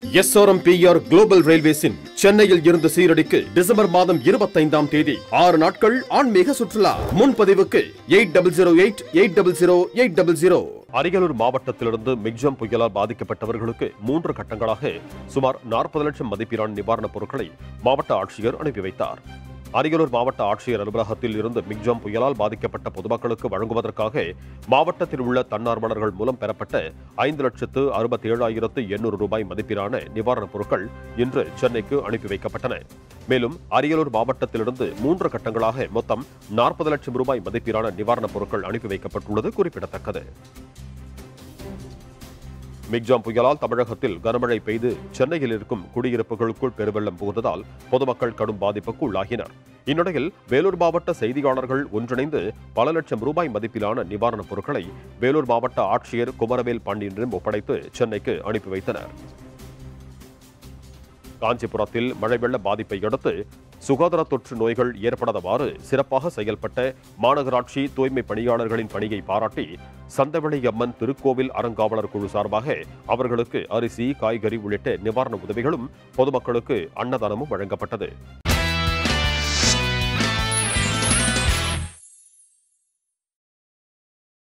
SRMPR global ரயில்வேஸின் சென்னையில் இருந்து சீரடிக்கு December மாதம் இருபத்தைந்தாம் தேதி ஆறு நாட்கள் ஆன்மீக சுற்றுலா முன்பதிவுக்கு eight double zero eight eight double zero eight double zero அரியலூர் மாவட்டத்திலிருந்து மிக்ஜம் புயலால் பாதிக்கப்பட்டவர்களுக்கு மூன்று கட்டங்களாக சுமார் நாற்பது லட்சம் மதிப்பிலான நிவாரணப் பொருட்களை மாவட்ட ஆட்சியர் அனுப்பி வைத்தார் அரியலூர் மாவட்ட ஆட்சியர் அலுவலகத்தில் இருந்து மிக்ஜாம் புயலால் பாதிக்கப்பட்ட பொதுமக்களுக்கு வழங்குவதற்காக மாவட்டத்தில் உள்ள தன்னார்வலர்கள் மூலம் பெறப்பட்ட ஐந்து லட்சத்து அறுபத்தி ஏழாயிரத்து எண்ணூறு ரூபாய் மதிப்பிலான நிவாரணப் பொருட்கள் இன்று சென்னைக்கு அனுப்பி வைக்கப்பட்டன மேலும் அரியலூர் மாவட்டத்திலிருந்து மூன்று கட்டங்களாக மொத்தம் நாற்பது லட்சம் ரூபாய் மதிப்பிலான நிவாரணப் பொருட்கள் அனுப்பி வைக்கப்பட்டுள்ளது குறிப்பிடத்தக்கது மிக்ஜாம் புயலால் தமிழகத்தில் கனமழை பெய்து சென்னையில் இருக்கும் குடியிருப்புகளுக்குள் பெருவெள்ளம் புகுந்ததால் பொதுமக்கள் கடும் பாதிப்புக்கு உள்ளாகினர் இந்நிலையில் வேலூர் மாவட்ட செய்தியாளர்கள் ஒன்றிணைந்து பல லட்சம் ரூபாய் மதிப்பிலான நிவாரணப் பொருட்களை வேலூர் மாவட்ட ஆட்சியர் குமரவேல் பாண்டியனிடம் ஒப்படைத்து சென்னைக்கு அனுப்பி வைத்தனர் காஞ்சிபுரத்தில் மழை வெள்ள பாதிப்பை அடுத்து சுகாதார தொற்று நோய்கள் ஏற்படாதவாறு சிறப்பாக செயல்பட்ட மாநகராட்சி தூய்மை பணியாளர்களின் பணியை பாராட்டி சந்தவெளி அம்மன் திருக்கோவில் அறங்காவலர் குழு சார்பாக அவர்களுக்கு அரிசி காய்கறி உள்ளிட்ட நிவாரண உதவிகளும் பொதுமக்களுக்கு அன்னதானமும் வழங்கப்பட்டது